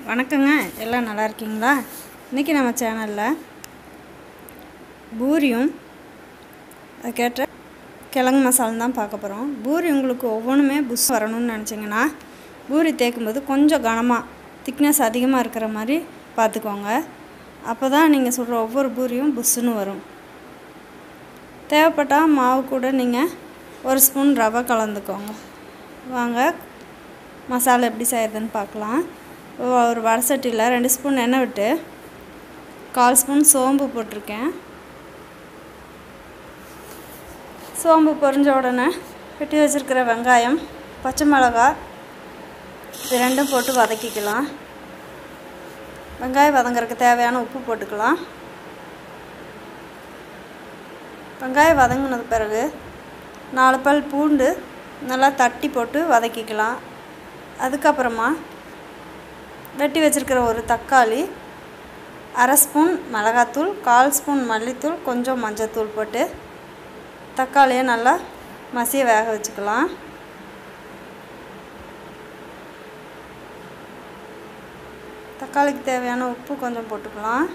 வணக்கங்க எல்லாம் நல்லா இருக்கீங்களா இன்றைக்கி நம்ம சேனலில் பூரியும் அதுக்கேற்ற கிழங்கு மசாலும் தான் பார்க்க போகிறோம் பூரி உங்களுக்கு ஒவ்வொன்றுமே புஷ் வரணும்னு நினச்சிங்கன்னா பூரி தேய்க்கும்போது கொஞ்சம் கனமாக திக்னஸ் அதிகமாக இருக்கிற மாதிரி பார்த்துக்கோங்க அப்போ தான் நீங்கள் சொல்கிற ஒவ்வொரு பூரியும் புஷ்ஷுன்னு வரும் தேவைப்பட்டால் மாவு கூட நீங்கள் ஒரு ஸ்பூன் ரவை கலந்துக்கோங்க வாங்க மசாலா எப்படி செய்கிறதுன்னு பார்க்கலாம் ஒரு வடை சட்டியில் ரெண்டு ஸ்பூன் எண்ணெய் விட்டு கால் ஸ்பூன் சோம்பு போட்டிருக்கேன் சோம்பு பொரிஞ்ச உடனே வெட்டி வச்சுருக்கிற வெங்காயம் பச்சை மிளகாய் இது ரெண்டும் போட்டு வதக்கிக்கலாம் வெங்காயம் வதங்குறதுக்கு தேவையான உப்பு போட்டுக்கலாம் வெங்காயம் வதங்கினது பிறகு நாலு பல் பூண்டு நல்லா தட்டி போட்டு வதக்கிக்கலாம் அதுக்கப்புறமா வெட்டி வச்சுருக்கிற ஒரு தக்காளி அரை ஸ்பூன் மிளகாத்தூள் கால் ஸ்பூன் மல்லித்தூள் கொஞ்சம் மஞ்சத்தூள் போட்டு தக்காளியை நல்லா மசிய வேக வச்சுக்கலாம் தக்காளிக்கு தேவையான உப்பு கொஞ்சம் போட்டுக்கலாம்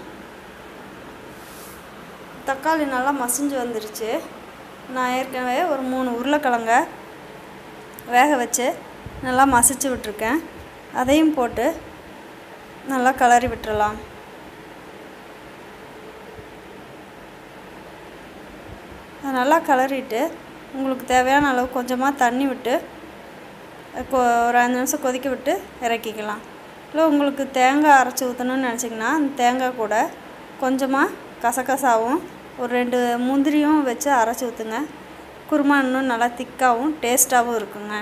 தக்காளி நல்லா மசிஞ்சு வந்துருச்சு நான் ஏற்கனவே ஒரு மூணு உருளைக்கிழங்க வேக வச்சு நல்லா மசிச்சு விட்ருக்கேன் அதையும் போட்டு நல்லா கிளறி விட்டுறலாம் அதை நல்லா கிளறிட்டு உங்களுக்கு தேவையான அளவு கொஞ்சமாக தண்ணி விட்டு ஒரு அஞ்சு நிமிஷம் கொதிக்க விட்டு இறக்கிக்கலாம் இல்லை உங்களுக்கு தேங்காய் அரைச்சி ஊற்றணும்னு நினச்சிங்கன்னா அந்த தேங்காய் கூட கொஞ்சமாக கசகசாவும் ஒரு ரெண்டு முந்திரியும் வச்சு அரைச்சி ஊற்றுங்க குருமா இன்னும் நல்லா திக்காகவும் டேஸ்ட்டாகவும் இருக்குங்க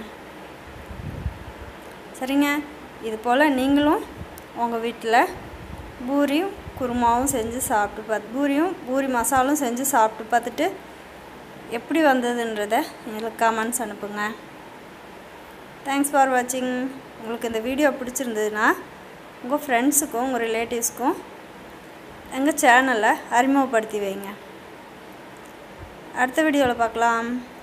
சரிங்க இது போல் நீங்களும் உங்கள் வீட்டில் பூரியும் குருமாவும் செஞ்சு சாப்பிட்டு பார்த்து பூரியும் பூரி மசாலும் செஞ்சு சாப்பிட்டு பார்த்துட்டு எப்படி வந்ததுன்றதை எங்களுக்கு கமெண்ட்ஸ் அனுப்புங்க தேங்க்ஸ் ஃபார் வாட்சிங் உங்களுக்கு இந்த வீடியோ பிடிச்சிருந்ததுன்னா உங்கள் ஃப்ரெண்ட்ஸுக்கும் உங்கள் ரிலேட்டிவ்ஸ்க்கும் எங்கள் சேனலை அறிமுகப்படுத்தி வைங்க அடுத்த வீடியோவில் பார்க்கலாம்